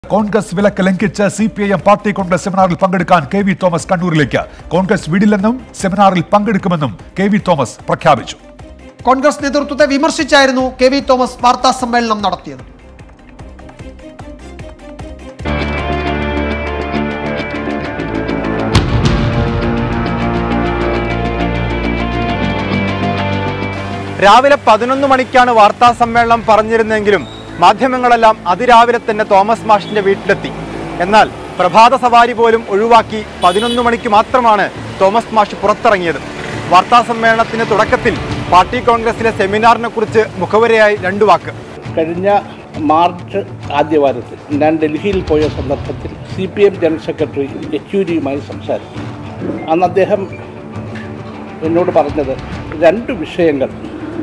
കോൺഗ്രസ് വിലക്ക് ലംഘിച്ച് C P I M party Congress സെമിനാറിൽ പങ്കെടുക്കാൻ കെ വി തോമസ് കണ്ണൂരിലേക്ക് കോൺഗ്രസ് വിടില്ലെന്നും സെമിനാറിൽ പങ്കെടുക്കുമെന്നും കെ വി തോമസ് പ്രഖ്യാപിച്ചു കോൺഗ്രസ് നേതൃത്വത്തെ വിമർശിച്ചായിരുന്നു കെ വി തോമസ് വാർത്താ സമ്മേളനം നടത്തിയത് രാവിലെ പതിനൊന്ന് മണിക്കാണ് വാർത്താ സമ്മേളനം പറഞ്ഞിരുന്നെങ്കിലും മാധ്യമങ്ങളെല്ലാം അതിരാവിലെ തന്നെ തോമസ് മാഷിന്റെ വീട്ടിലെത്തി എന്നാൽ പ്രഭാത സവാരി പോലും ഒഴിവാക്കി പതിനൊന്ന് മണിക്ക് മാത്രമാണ് തോമസ് മാഷ് പുറത്തിറങ്ങിയത് വാർത്താ സമ്മേളനത്തിന് തുടക്കത്തിൽ പാർട്ടി കോൺഗ്രസിലെ സെമിനാറിനെ കുറിച്ച് മുഖവരയായി രണ്ടു വാക്ക് കഴിഞ്ഞ മാർച്ച് ആദ്യവാരത്തിൽ ഞാൻ ഡൽഹിയിൽ പോയ സന്ദർഭത്തിൽ C P M general secretary യെച്ചൂരിയുമായി സംസാരിച്ചു അന്ന് അദ്ദേഹം എന്നോട് പറഞ്ഞത് രണ്ട് വിഷയങ്ങൾ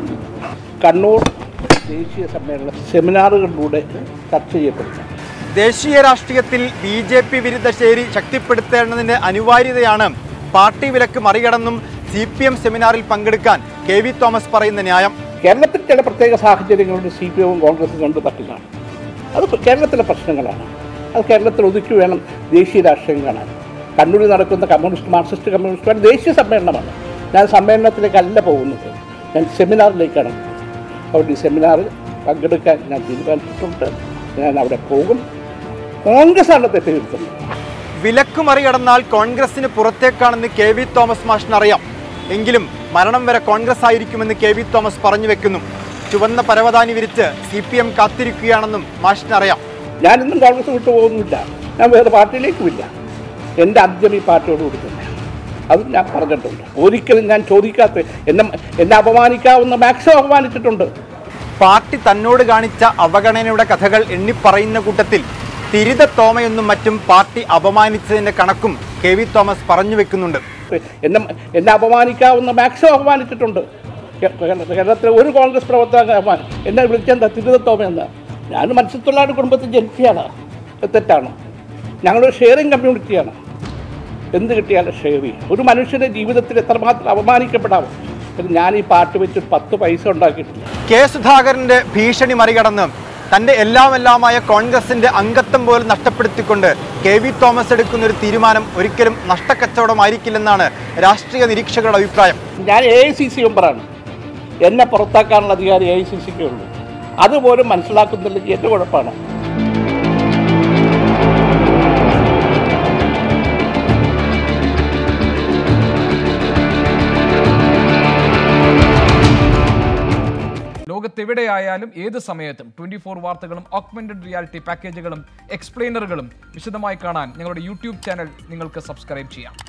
കണ്ണൂർ ദേശീയ സമ്മേളന സെമിനാറുകളിലൂടെ ചർച്ച ചെയ്യപ്പെടുന്നു ദേശീയ രാഷ്ട്രീയത്തിൽ ബി ജെ പി വിരുദ്ധ ചേരി ശക്തിപ്പെടുത്തേണ്ടതിന്റെ അനിവാര്യതയാണ് പാർട്ടി വിലക്ക് മറികടന്നും സി പി എം സെമിനാറിൽ പങ്കെടുക്കാൻ കെ വി തോമസ് പറയുന്ന ന്യായം കേരളത്തിൽ ചില പ്രത്യേക സാഹചര്യങ്ങളുണ്ട് സി പി എമ്മും കോൺഗ്രസും കൊണ്ട് തട്ടിലാണ് അത് കേരളത്തിലെ പ്രശ്നങ്ങളാണ് അത് കേരളത്തിൽ ഒതുക്കി വേണം ദേശീയ രാഷ്ട്രീയം കാണാൻ കണ്ണൂരിൽ നടക്കുന്ന കമ്മ്യൂണിസ്റ്റ് മാർക്സിസ്റ്റ് കമ്മ്യൂണിസ്റ്റ് ദേശീയ സമ്മേളനമാണ് ഞാൻ സമ്മേളനത്തിലേക്കല്ല പോകുന്നത് ഞാൻ സെമിനാറിലേക്കാണ് അവിടെ ഈ സെമിനാറിൽ പങ്കെടുക്കാൻ ഞാൻ തീരുമാനിച്ചിട്ടുണ്ട് ഞാൻ അവിടെ പോകും കോൺഗ്രസ്സാണ് തെറ്റ് തിരുത്തുന്നത് വിലക്ക് മറികടന്നാൽ കോൺഗ്രസിന് പുറത്തേക്കാണെന്ന് കെ വി തോമസ് മാഷിനറിയാം എങ്കിലും മരണം വരെ കോൺഗ്രസ് ആയിരിക്കുമെന്ന് കെ വി തോമസ് പറഞ്ഞു വെക്കുന്നു ചുവന്ന പരവതാനി വിരിച്ച് സി പി എം കാത്തിരിക്കുകയാണെന്നും മാഷിനറിയാം ഞാനിന്നും കോൺഗ്രസ് വിട്ടു പോകുന്നില്ല ഞാൻ വേറെ പാർട്ടിയിലേക്കുമില്ല എൻ്റെ അന്ത്യം ഈ പാർട്ടിയോട് കൂടി തന്നെ അതും ഞാൻ പറഞ്ഞിട്ടുണ്ട് ഒരിക്കലും ഞാൻ ചോദിക്കാത്ത എന്നെ എന്നെ അപമാനിക്കാവുന്ന മാക്സിമം അപമാനിച്ചിട്ടുണ്ട് പാർട്ടി തന്നോട് കാണിച്ച അവഗണനയുടെ കഥകൾ എണ്ണിപ്പറയുന്ന കൂട്ടത്തിൽ തിരിത തോമയെന്നും മറ്റും പാർട്ടി അപമാനിച്ചതിന്റെ കണക്കും കെ വി തോമസ് പറഞ്ഞു വെക്കുന്നുണ്ട് എന്നെ എന്നെ അപമാനിക്കാവുന്ന മാക്സിമം അപമാനിച്ചിട്ടുണ്ട് കേ- കേരള- കേരളത്തിലെ ഒരു കോൺഗ്രസ് പ്രവർത്തക അപമാനം എന്നെ വിളിച്ചെന്താ തിരുതത്തോമെന്ന് ഞാൻ മത്സ്യത്തൊഴിലാളി കുടുംബത്തിൽ ജനിച്ചയാണ് അത് തെറ്റാണ് ഞങ്ങളൊരു ഷെയറിങ് കമ്മ്യൂണിറ്റിയാണ് എന്ത് കിട്ടിയാലും ഷെയർ ചെയ്യും ഒരു മനുഷ്യൻ്റെ ജീവിതത്തിൽ എത്രമാത്രം അപമാനിക്കപ്പെടാവും ഇത് ഞാൻ ഈ പാട്ട് വെച്ച് പത്ത് പൈസ ഉണ്ടാക്കിയിട്ടില്ല കെ സുധാകരന്റെ ഭീഷണി മറികടന്ന് തന്റെ എല്ലാം എല്ലാമായ കോൺഗ്രസിന്റെ അംഗത്വം പോലും നഷ്ടപ്പെടുത്തിക്കൊണ്ട് കെ വി തോമസ് എടുക്കുന്ന ഒരു തീരുമാനം ഒരിക്കലും നഷ്ടക്കച്ചവടമായിരിക്കില്ലെന്നാണ് രാഷ്ട്രീയ നിരീക്ഷകരുടെ അഭിപ്രായം ഞാൻ എ ഐ സി സി മെമ്പറാണ് എന്നെ പുറത്താക്കാനുള്ള അധികാരം എ ഐ സി സിക്കേ ഉള്ളൂ അതുപോലും മനസ്സിലാക്കുന്നില്ലെങ്കിൽ എൻ്റെ കുഴപ്പമാണ് ലോകത്തെവിടെയായാലും ഏത് സമയത്തും ട്വന്റി ഫോർ വാർത്തകളും ഓഗ്മെന്റഡ് റിയാലിറ്റി പാക്കേജുകളും എക്സ്പ്ലെയിനറുകളും വിശദമായി കാണാൻ ഞങ്ങളുടെ യൂട്യൂബ് ചാനൽ നിങ്ങൾക്ക് സബ്സ്ക്രൈബ് ചെയ്യാം